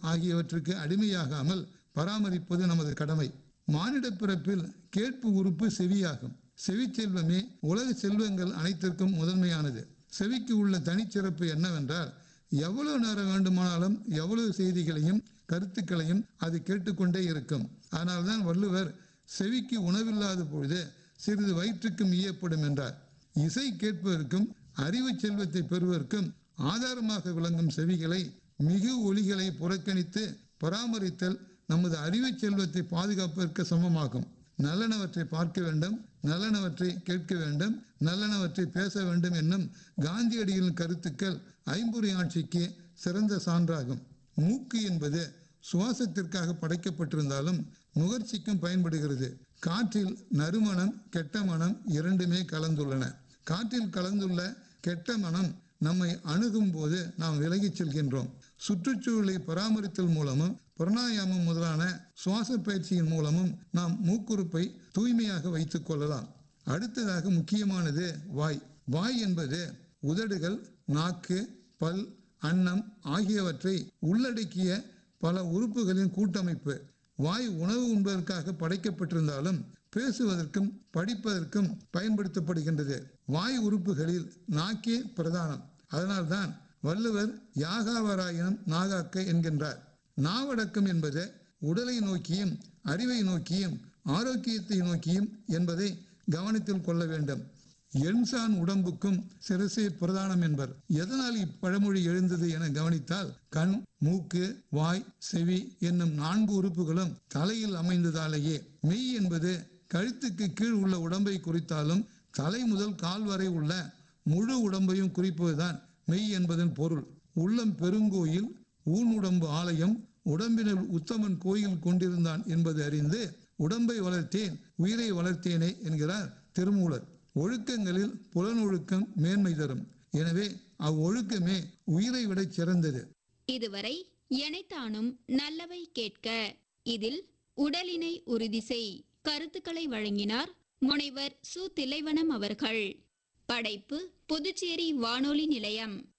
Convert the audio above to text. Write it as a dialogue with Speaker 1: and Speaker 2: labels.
Speaker 1: ஆகியவற்றுக்கு அடிமையாகாமல் பராமரிப்பது நமது கடமை மானிட பிறப்பில் கேட்பு உறுப்பு செவியாகும் செவிச்செல்வமே உலக செல்வங்கள் அனைத்திற்கும் முதன்மையானது செவிக்கு உள்ள தனிச்சிறப்பு என்னவென்றால் எவ்வளவு நேரம் வேண்டுமானாலும் எவ்வளவு செய்திகளையும் கருத்துக்களையும் அது கேட்டுக்கொண்டே இருக்கும் அதனால்தான் வள்ளுவர் செவிக்கு உணவில்லாத பொழுது சிறிது வயிற்றுக்கும் ஈயப்படும் என்றார் இசை கேட்பதற்கும் அறிவு செல்வத்தை பெறுவதற்கும் ஆதாரமாக விளங்கும் செவிகளை மிகு ஒளிகளை புறக்கணித்து பராமரித்தல் நமது அறிவு செல்வத்தை பாதுகாப்பதற்கு சமமாகும் நல்லனவற்றை பார்க்க வேண்டும் நல்லனவற்றை கேட்க வேண்டும் நல்லனவற்றை பேச வேண்டும் என்னும் காந்தியடிகளின் கருத்துக்கள் ஐம்பொறி ஆட்சிக்கு சிறந்த சான்றாகும் மூக்கு என்பது சுவாசத்திற்காக படைக்கப்பட்டிருந்தாலும் நுகர்ச்சிக்கும் பயன்படுகிறது காற்றில் நறுமணம் கெட்ட மனம் இரண்டுமே கலந்துள்ளன காற்றில் கலந்துள்ள கெட்ட மனம் நம்மை அணுகும் போது நாம் விலகிச் செல்கின்றோம் சுற்றுச்சூழலை பராமரித்தல் மூலமும் பிரணாயாமம் முதலான சுவாச பயிற்சியின் மூலமும் நாம் மூக்குறுப்பை தூய்மையாக வைத்துக் கொள்ளலாம் அடுத்ததாக முக்கியமானது வாய் வாய் என்பது உதடுகள் நாக்கு பல் அன்னம் ஆகியவற்றை உள்ளடக்கிய பல உறுப்புகளின் கூட்டமைப்பு வாய் உணவு உண்பதற்காக படைக்கப்பட்டிருந்தாலும் பேசுவதற்கும் படிப்பதற்கும் பயன்படுத்தப்படுகின்றது வாய் உறுப்புகளில் நாக்கே பிரதானம் அதனால்தான் வள்ளுவர் யாகாவராயினும் நாகாக்க என்கின்றார் நாவடக்கம் என்பது உடலை நோக்கியும் அறிவை நோக்கியும் ஆரோக்கியத்தை நோக்கியும் என்பதை கவனத்தில் கொள்ள வேண்டும் எண்சான் உடம்புக்கும் சிரசே பிரதானம் என்பர் எதனால் இப்பழமொழி எழுந்தது என கவனித்தால் கண் மூக்கு வாய் செவி என்னும் நான்கு உறுப்புகளும் தலையில் அமைந்ததாலேயே மெய் என்பது கழுத்துக்கு கீழ் உள்ள உடம்பை குறித்தாலும் தலை முதல் கால் வரை உள்ள முழு உடம்பையும் குறிப்பதுதான் மெய் என்பதன் பொருள் உள்ளம் பெருங்கோயில் ஊன் உடம்பு ஆலயம் உடம்பினுள் உத்தமன் கோயில் கொண்டிருந்தான் என்பது அறிந்து உடம்பை வளர்த்தேன் உயிரை வளர்த்தேனே என்கிறார் திருமூலர் ஒழுக்கங்களில் புலனொழுக்கம் மேன்மை தரும் எனவே அவ்வொழுக்கமே உயிரை விட சிறந்தது
Speaker 2: இதுவரை எனைத்தானும் நல்லவை கேட்க இதில் உடலினை உறுதி செய் கருத்துக்களை வழங்கினார் முனைவர் சு திலைவனம் அவர்கள் படைப்பு புதுச்சேரி வானொலி நிலையம்